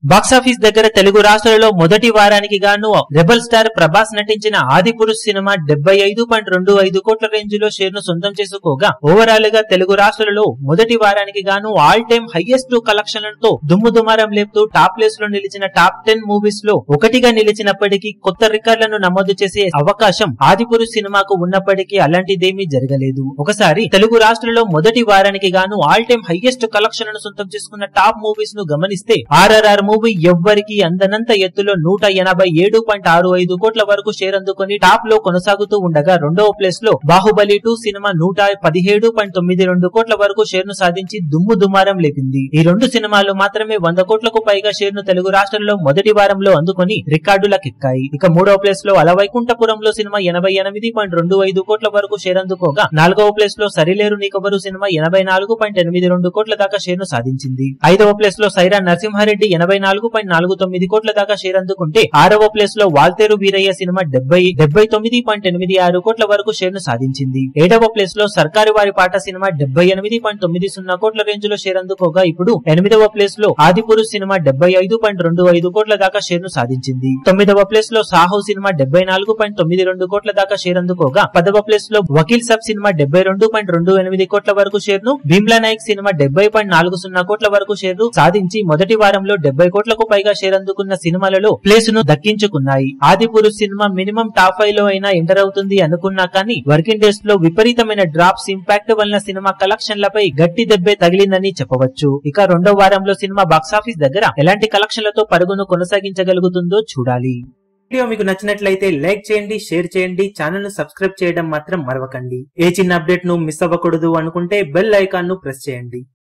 box office దగ్గర తెలుగు రాష్ట్రాలలో మొదటి వారానికి గాను రెబల్ స్టార్ ప్రభాస్ నటించిన ఆది పురుష్ సినిమా డెబ్బై ఐదు పాయింట్ రెండు ఐదు కోట్ల రేంజ్ లో షేర్ ను సొంతం చేసుకోగా ఓవరాల్ గా తెలుగు రాష్ట్రాలలో మొదటి వారానికి గాను ఆల్ టైమ్ హైయెస్ట్ కలెక్షన్లతో దుమ్ము దుమారం లేపుతూ టాప్ ప్లేస్ లో నిలిచిన టాప్ టెన్ మూవీస్ లో ఒకటిగా నిలిచినప్పటికీ కొత్త రికార్డులను నమోదు చేసే అవకాశం ఆది పురుష్ సినిమాకు ఉన్నప్పటికీ అలాంటిదేమీ జరగలేదు ఒకసారి తెలుగు రాష్ట్రాలలో మొదటి వారానికి గాను ఆల్ టైమ్ హైయెస్ట్ కలెక్షన్లను సొంతం చేసుకున్న టాప్ మూవీస్ ను గమనిస్తే ఆర్ఆర్ఆర్ మూవీ ఎవ్వరికి అందనంత ఎత్తులో నూట ఎనభై ఏడు పాయింట్ ఆరు ఐదు కోట్ల వరకు షేర్ అందుకుని టాప్ లో కొనసాగుతూ ఉండగా రెండవ ప్లేస్ లో బాహుబలి టూ సినిమా నూట పదిహేడు పాయింట్ తొమ్మిది రెండు కోట్ల వరకు షేర్ ను సాధించి దుమ్ము దుమారం లేపింది ఈ రెండు సినిమాలు మాత్రమే వంద కోట్లకు పైగా షేర్ ను తెలుగు రాష్ట్రాల్లో మొదటి వారంలో అందుకుని రికార్డులకెక్కాయి ఇక మూడవ ప్లేస్ లో అలవైకుంఠపురంలో సినిమా ఎనభై ఎనిమిది పాయింట్ రెండు ఐదు కోట్ల వరకు షేర్ అందుకోగా నాలుగవ ప్లేస్ లో సరిలేరు నీకెవరు సినిమా ఎనభై నాలుగు పాయింట్ ఎనిమిది రెండు కోట్ల దాకా షేర్ ను సాధించింది ఐదవ ప్లేస్ లో సైరా నరసింహారెడ్డి ఎనభై నాలుగు పాయింట్ నాలుగు తొమ్మిది కోట్ల దాకా షేర్ అందుకుంటే ఆరవ ప్లేస్ లో వాల్తేరు వీరయ్య సినిమా డెబ్బై డెబ్బై తొమ్మిది పాయింట్ ఎనిమిది ఆరు కోట్ల వరకు షేర్ ను సాధించింది ఏడవ ప్లేస్ లో సర్కారు వారి పాట సినిమా డెబ్బై ఎనిమిది పాయింట్ తొమ్మిది సున్నా కోట్ల రేంజ్ లో షేర్ అందుకోగా ఇప్పుడు ఎనిమిదవ ప్లేస్ లో ఆదిపురుష్ సినిమా డెబ్బై ఐదు పాయింట్ రెండు ఐదు కోట్ల దాకా షేర్ ను సాధించింది తొమ్మిదవ ప్లేస్ లో సాహో సినిమా డెబ్బై నాలుగు పాయింట్ తొమ్మిది రెండు కోట్ల దాకా షేర్ అందుకోగా పదవ ప్లేస్ లో వకీల్ సబ్ సినిమా డెబ్బై రెండు పాయింట్ రెండు ఎనిమిది కోట్ల వరకు షేర్ ను భీమ్లా నాయక్ సినిమా డెబ్బై పాయింట్ నాలుగు సున్నా కోట్ల వరకు షేర్ ను సాధించి మొదటి వారంలో డెబ్బై కోట్లకు పైగా షేర్ అందుకున్న సినిమాలలో ప్లేస్ ను దక్కించుకున్నాయి Adi Purush cinema minimum top five లో అయినా ఎంటర్ అవుతుంది అనుకున్నా కానీ వర్కింగ్ డేస్ లో విపరీతమైన డ్రాప్స్ ఇంపాక్ట్ వలన సినిమా కలెక్షన్లపై గట్టి దెబ్బే తగిలిందని చెప్పవచ్చు ఇక రెండో వారంలో సినిమా బాక్సాఫీస్ దగ్గర ఎలాంటి కలెక్షన్లతో పరుగును కొనసాగించగలుగుతుందో చూడాలి వీడియో మీకు నచ్చినట్లయితే లైక్ చేయండి షేర్ చేయండి ఛానల్ ను సబ్స్క్రైబ్ చేయడం మాత్రం మరవకండి ఏ చిన్న అప్డేట్ ను మిస్ అవ్వకూడదు అనుకుంటే బెల్ ఐకాన్ ను ప్రెస్ చేయండి